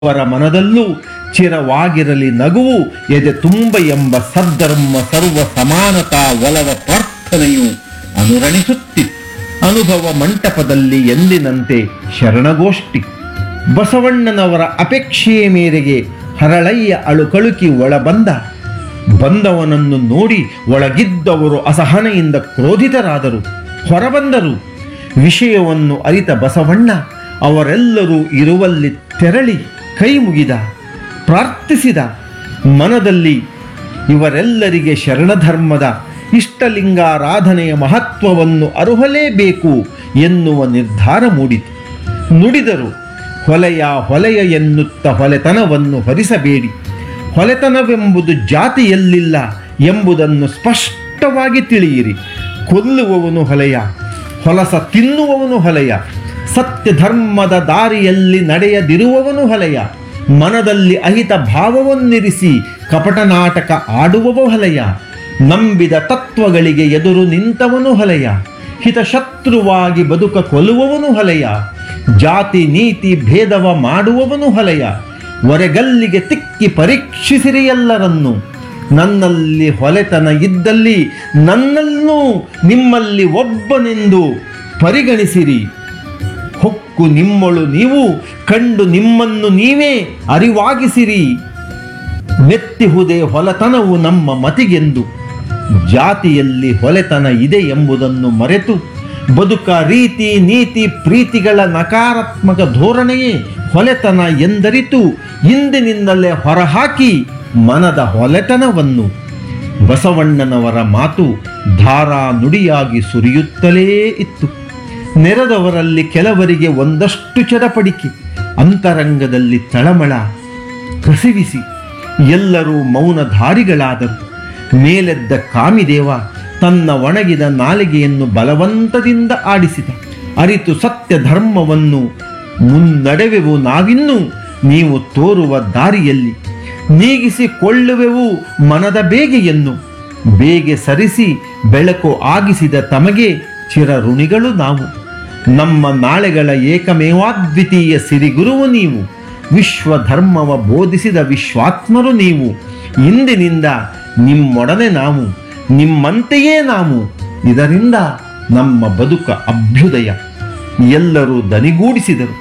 ಅವರ ಮನದಲ್ಲೂ ಚಿರವಾಗಿರಲಿ ನಗುವು ಎದೆ ತುಂಬ ಎಂಬ ಸದ್ಧರ್ಮ ಸರ್ವ ಸಮಾನತಾ ಒಲವ ಪ್ರಾರ್ಥನೆಯು ಅನುರಣಿಸುತ್ತಿತ್ತು ಅನುಭವ ಮಂಟಪದಲ್ಲಿ ಎಂದಿನಂತೆ ಶರಣಗೋಷ್ಠಿ ಬಸವಣ್ಣನವರ ಅಪೇಕ್ಷೆಯ ಮೇರೆಗೆ ಹರಳಯ್ಯ ಅಳುಕಳುಕಿ ಒಳಬಂದ ಬಂದವನನ್ನು ನೋಡಿ ಒಳಗಿದ್ದವರು ಅಸಹನೆಯಿಂದ ಕ್ರೋಧಿತರಾದರು ಹೊರಬಂದರು ವಿಷಯವನ್ನು ಅರಿತ ಬಸವಣ್ಣ ಅವರೆಲ್ಲರೂ ಇರುವಲ್ಲಿ ತೆರಳಿ ಕೈ ಮುಗಿದ ಪ್ರಾರ್ಥಿಸಿದ ಮನದಲ್ಲಿ ಇವರೆಲ್ಲರಿಗೆ ಶರಣಧರ್ಮದ ಇಷ್ಟಲಿಂಗಾರಾಧನೆಯ ಮಹತ್ವವನ್ನು ಅರುಹಲೇಬೇಕು ಎನ್ನುವ ನಿರ್ಧಾರ ಮೂಡಿತು ನುಡಿದರು ಹೊಲೆಯ ಹೊಲೆಯ ಎನ್ನುತ್ತ ಹೊಲೆತನವನ್ನು ಹೊರಿಸಬೇಡಿ ಹೊಲೆತನವೆಂಬುದು ಜಾತಿಯಲ್ಲಿಲ್ಲ ಎಂಬುದನ್ನು ಸ್ಪಷ್ಟವಾಗಿ ತಿಳಿಯಿರಿ ಕೊಲ್ಲುವವನು ಹೊಲೆಯ ಹೊಲಸ ತಿನ್ನುವವನು ಹೊಲೆಯ ಸತ್ಯ ಧರ್ಮದ ದಾರಿಯಲ್ಲಿ ನಡೆಯದಿರುವವನು ಹೊಲೆಯ ಮನದಲ್ಲಿ ಅಹಿತ ಭಾವವನ್ನಿರಿಸಿ ಕಪಟ ನಾಟಕ ಆಡುವವ ಹೊಲೆಯ ನಂಬಿದ ತತ್ವಗಳಿಗೆ ಎದುರು ನಿಂತವನು ಹೊಲೆಯ ಹಿತಶತ್ರುವಾಗಿ ಬದುಕ ಕೊಲ್ಲುವವನು ಹೊಲೆಯ ಜಾತಿ ನೀತಿ ಭೇದವ ಮಾಡುವವನು ಹೊಲೆಯ ಒರೆಗಲ್ಲಿಗೆ ತಿಕ್ಕಿ ಪರೀಕ್ಷಿಸಿರಿ ಎಲ್ಲರನ್ನು ನನ್ನಲ್ಲಿ ಹೊಲೆತನ ಇದ್ದಲ್ಲಿ ನನ್ನನ್ನೂ ನಿಮ್ಮಲ್ಲಿ ಒಬ್ಬನೆಂದು ಪರಿಗಣಿಸಿರಿ ಹೊಕ್ಕು ನಿಮ್ಮಳು ನೀವು ಕಂಡು ನಿಮ್ಮನ್ನು ನೀವೇ ಅರಿವಾಗಿಸಿರಿ ಮೆತ್ತಿಹುದೇ ಹೊಲತನವು ನಮ್ಮ ಮತಿಗೆಂದು ಜಾತಿಯಲ್ಲಿ ಹೊಲೆತನ ಇದೆ ಎಂಬುದನ್ನು ಮರೆತು ಬದುಕ ರೀತಿ ನೀತಿ ಪ್ರೀತಿಗಳ ನಕಾರಾತ್ಮಕ ಧೋರಣೆಯೇ ಹೊಲೆತನ ಎಂದರಿತು ಇಂದಿನಿಂದಲೇ ಹೊರಹಾಕಿ ಮನದ ಹೊಲೆತನವನ್ನು ಬಸವಣ್ಣನವರ ಮಾತು ಧಾರಾ ನುಡಿಯಾಗಿ ಸುರಿಯುತ್ತಲೇ ಇತ್ತು ನೆರೆದವರಲ್ಲಿ ಕೆಲವರಿಗೆ ಒಂದಷ್ಟು ಚಡಪಡಿಕೆ ಅಂತರಂಗದಲ್ಲಿ ತಳಮಳ ಕಸಿವಿಸಿ ಎಲ್ಲರೂ ಮೌನಧಾರಿಗಳಾದರು ಮೇಲೆದ್ದ ಕಾಮಿದೇವ ತನ್ನ ಒಣಗಿದ ನಾಲಿಗೆಯನ್ನು ಬಲವಂತದಿಂದ ಆಡಿಸಿದ ಅರಿತು ಸತ್ಯ ಧರ್ಮವನ್ನು ಮುನ್ನಡೆವೆವು ನಾವಿನ್ನೂ ನೀವು ತೋರುವ ದಾರಿಯಲ್ಲಿ ನೀಗಿಸಿಕೊಳ್ಳುವೆವು ಮನದ ಬೇಗೆಯನ್ನು ಬೇಗೆ ಸರಿಸಿ ಬೆಳಕು ಆಗಿಸಿದ ತಮಗೆ ಚಿರಋಣಿಗಳು ನಾವು ನಮ್ಮ ನಾಳೆಗಳ ಏಕಮೇವಾದ್ವಿತೀಯ ಸಿರಿಗುರುವು ನೀವು ವಿಶ್ವ ಧರ್ಮವ ಬೋಧಿಸಿದ ವಿಶ್ವಾತ್ಮರು ನೀವು ಇಂದಿನಿಂದ ನಿಮ್ಮೊಡನೆ ನಾವು ನಿಮ್ಮಂತೆಯೇ ನಾವು ಇದರಿಂದ ನಮ್ಮ ಬದುಕ ಅಭ್ಯುದಯ ಎಲ್ಲರೂ ದನಿಗೂಡಿಸಿದರು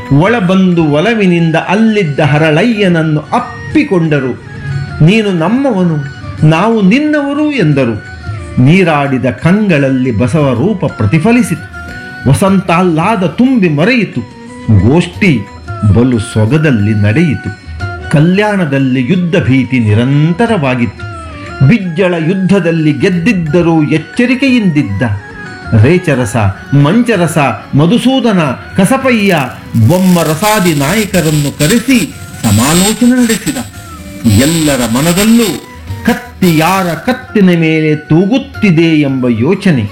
ಒಳಬಂದು ಒಲವಿನಿಂದ ಅಲ್ಲಿದ್ದ ಹರಳಯ್ಯನನ್ನು ಅಪ್ಪಿಕೊಂಡರು ನೀನು ನಮ್ಮವನು ನಾವು ನಿನ್ನವರು ಎಂದರು ನೀರಾಡಿದ ಕಂಗಳಲ್ಲಿ ಬಸವ ರೂಪ ಪ್ರತಿಫಲಿಸಿತು ವಸಂತಾಹ್ಲಾದ ತುಂಬಿ ಮರೆಯಿತು ಗೋಷ್ಠಿ ಬಲು ಸೊಗದಲ್ಲಿ ನಡೆಯಿತು ಕಲ್ಯಾಣದಲ್ಲಿ ಯುದ್ಧ ಭೀತಿ ನಿರಂತರವಾಗಿತ್ತು ಬಿಜ್ಜಳ ಯುದ್ಧದಲ್ಲಿ ಗೆದ್ದಿದ್ದರೂ ಎಚ್ಚರಿಕೆಯಿಂದಿದ್ದ ರೇಚರಸ ಮಂಚರಸ ಮಧುಸೂದನ ಕಸಪಯ್ಯ ಬೊಮ್ಮರಸಾದಿ ನಾಯಕರನ್ನು ಕರೆಸಿ ಸಮಾಲೋಚನೆ ನಡೆಸಿದ ಎಲ್ಲರ ಮನದಲ್ಲೂ ಕತ್ತಿ ಯಾರ ಕತ್ತಿನ ಮೇಲೆ ತೂಗುತ್ತಿದೆ ಎಂಬ ಯೋಚನೆ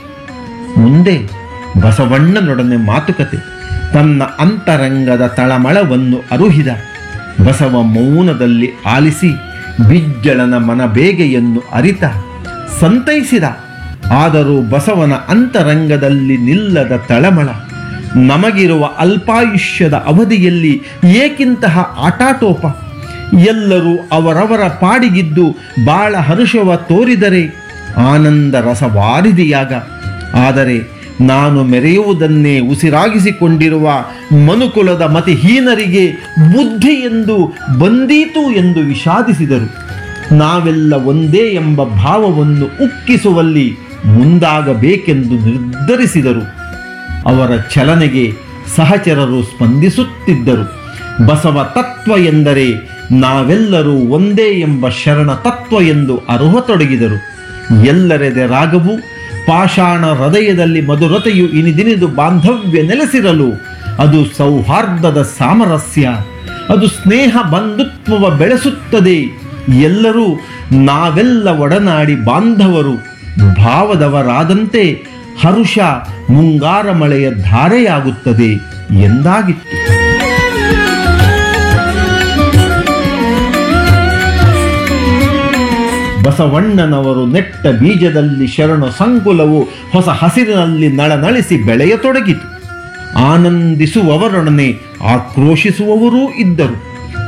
ಮುಂದೆ ಬಸವಣ್ಣನೊಡನೆ ಮಾತುಕತೆ ತನ್ನ ಅಂತರಂಗದ ತಳಮಳವನ್ನು ಅರುಹಿದ ಬಸವ ಮೌನದಲ್ಲಿ ಆಲಿಸಿ ಬಿಜ್ಜಳನ ಮನಬೇಗೆಯನ್ನು ಅರಿತ ಸಂತೈಸಿದ ಆದರೂ ಬಸವನ ಅಂತರಂಗದಲ್ಲಿ ನಿಲ್ಲದ ತಳಮಳ ನಮಗಿರುವ ಅಲ್ಪಾಯುಷ್ಯದ ಅವಧಿಯಲ್ಲಿ ಏಕಿಂತಹ ಆಟಾಟೋಪ ಎಲ್ಲರೂ ಅವರವರ ಪಾಡಿಗಿದ್ದು ಬಾಳ ಹರುಷವ ತೋರಿದರೆ ಆನಂದ ರಸವಾರಿದಿಯಾಗ ಆದರೆ ನಾನು ಮೆರೆಯುವುದನ್ನೇ ಉಸಿರಾಗಿಸಿಕೊಂಡಿರುವ ಮನುಕುಲದ ಮತಿಹೀನರಿಗೆ ಬುದ್ಧಿ ಎಂದು ಬಂದೀತು ಎಂದು ವಿಷಾದಿಸಿದರು ನಾವೆಲ್ಲ ಒಂದೇ ಎಂಬ ಭಾವವನ್ನು ಉಕ್ಕಿಸುವಲ್ಲಿ ಮುಂದಾಗಬೇಕೆಂದು ನಿರ್ಧರಿಸಿದರು ಅವರ ಚಲನೆಗೆ ಸಹಚರರು ಸ್ಪಂದಿಸುತ್ತಿದ್ದರು ಬಸವ ತತ್ವ ಎಂದರೆ ನಾವೆಲ್ಲರೂ ಒಂದೇ ಎಂಬ ಶರಣ ತತ್ವ ಎಂದು ಅರುಹತೊಡಗಿದರು ಎಲ್ಲರೆದೆ ರಾಗವು ಪಾಷಾಣ ಹೃದಯದಲ್ಲಿ ಮಧುರತೆಯು ಇನಿದಿನಿದು ಬಾಂಧವ್ಯ ನೆಲೆಸಿರಲು ಅದು ಸೌಹಾರ್ದದ ಸಾಮರಸ್ಯ ಅದು ಸ್ನೇಹ ಬಂಧುತ್ವವ ಬೆಳೆಸುತ್ತದೆ ಎಲ್ಲರೂ ನಾವೆಲ್ಲ ಒಡನಾಡಿ ಬಾಂಧವರು ಭಾವದವರಾದಂತೆ ಹರುಷ ಮುಂಗಾರ ಮಳೆಯ ಧಾರೆಯಾಗುತ್ತದೆ ಎಂದಾಗಿತ್ತು ಬಸವಣ್ಣನವರು ನೆಟ್ಟ ಬೀಜದಲ್ಲಿ ಶರಣು ಸಂಕುಲವು ಹೊಸ ಹಸಿರಿನಲ್ಲಿ ನಳನಳಿಸಿ ಬೆಳೆಯತೊಡಗಿತು ಆನಂದಿಸುವವರೊಡನೆ ಆಕ್ರೋಶಿಸುವವರೂ ಇದ್ದರು